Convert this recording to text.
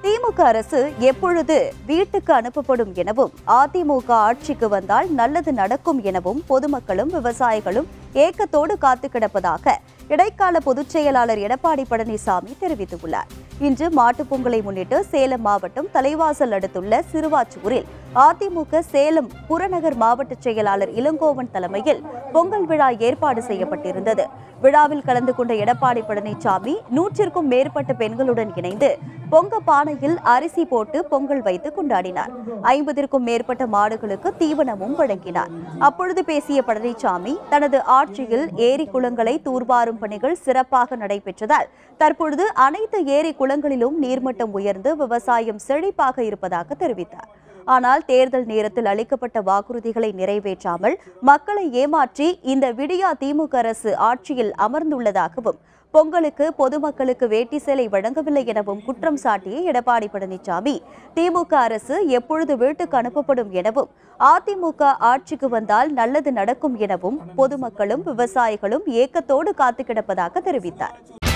திமுக அரசு எப்பொழுது வீட்டுக்கு அனுப்பப்படும் எனவும் அதிமுக ஆட்சிக்கு வந்தால் நல்லது நடக்கும் எனவும் பொதுமக்களும் விவசாயிகளும் ஏக்கத்தோடு காத்து கிடப்பதாக இடைக்கால பொதுச் செயலாளர் எடப்பாடி பழனிசாமி தெரிவித்துள்ளார் இன்று மாட்டுப் பொங்கலை முன்னிட்டு சேலம் மாவட்டம் தலைவாசல் அடுத்துள்ள சிறுவாச்சூரில் அதிமுக சேலம் புறநகர் மாவட்ட செயலாளர் இளங்கோவன் தலைமையில் பொங்கல் விழா ஏற்பாடு செய்யப்பட்டிருந்தது விழாவில் கலந்து கொண்ட எடப்பாடி பழனிசாமி நூற்றிற்கும் மேற்பட்ட பெண்களுடன் இணைந்து பொங்க பானையில் அரிசி போட்டு பொங்கல் வைத்து கொண்டாடினார் ஐம்பதிற்கும் மேற்பட்ட மாடுகளுக்கு தீவனமும் வழங்கினார் அப்பொழுது பேசிய பழனிசாமி தனது ஆட்சியில் ஏரி குளங்களை தூர்வாரும் பணிகள் சிறப்பாக நடைபெற்றதால் தற்பொழுது அனைத்து ஏரி குளங்களிலும் நீர்மட்டம் உயர்ந்து விவசாயம் செழிப்பாக இருப்பதாக தெரிவித்தார் ஆனால் தேர்தல் நேரத்தில் அளிக்கப்பட்ட வாக்குறுதிகளை நிறைவேற்றாமல் மக்களை ஏமாற்றி இந்த விடியா திமுக அரசு ஆட்சியில் அமர்ந்துள்ளதாகவும் பொங்கலுக்கு பொதுமக்களுக்கு வேட்டி சேலை வழங்கவில்லை எனவும் குற்றம் சாட்டிய எடப்பாடி பழனிசாமி திமுக அரசு எப்பொழுது வீட்டுக்கு அனுப்பப்படும் எனவும் அதிமுக ஆட்சிக்கு வந்தால் நல்லது நடக்கும் எனவும் பொதுமக்களும் விவசாயிகளும் ஏக்கத்தோடு காத்து கிடப்பதாக தெரிவித்தார்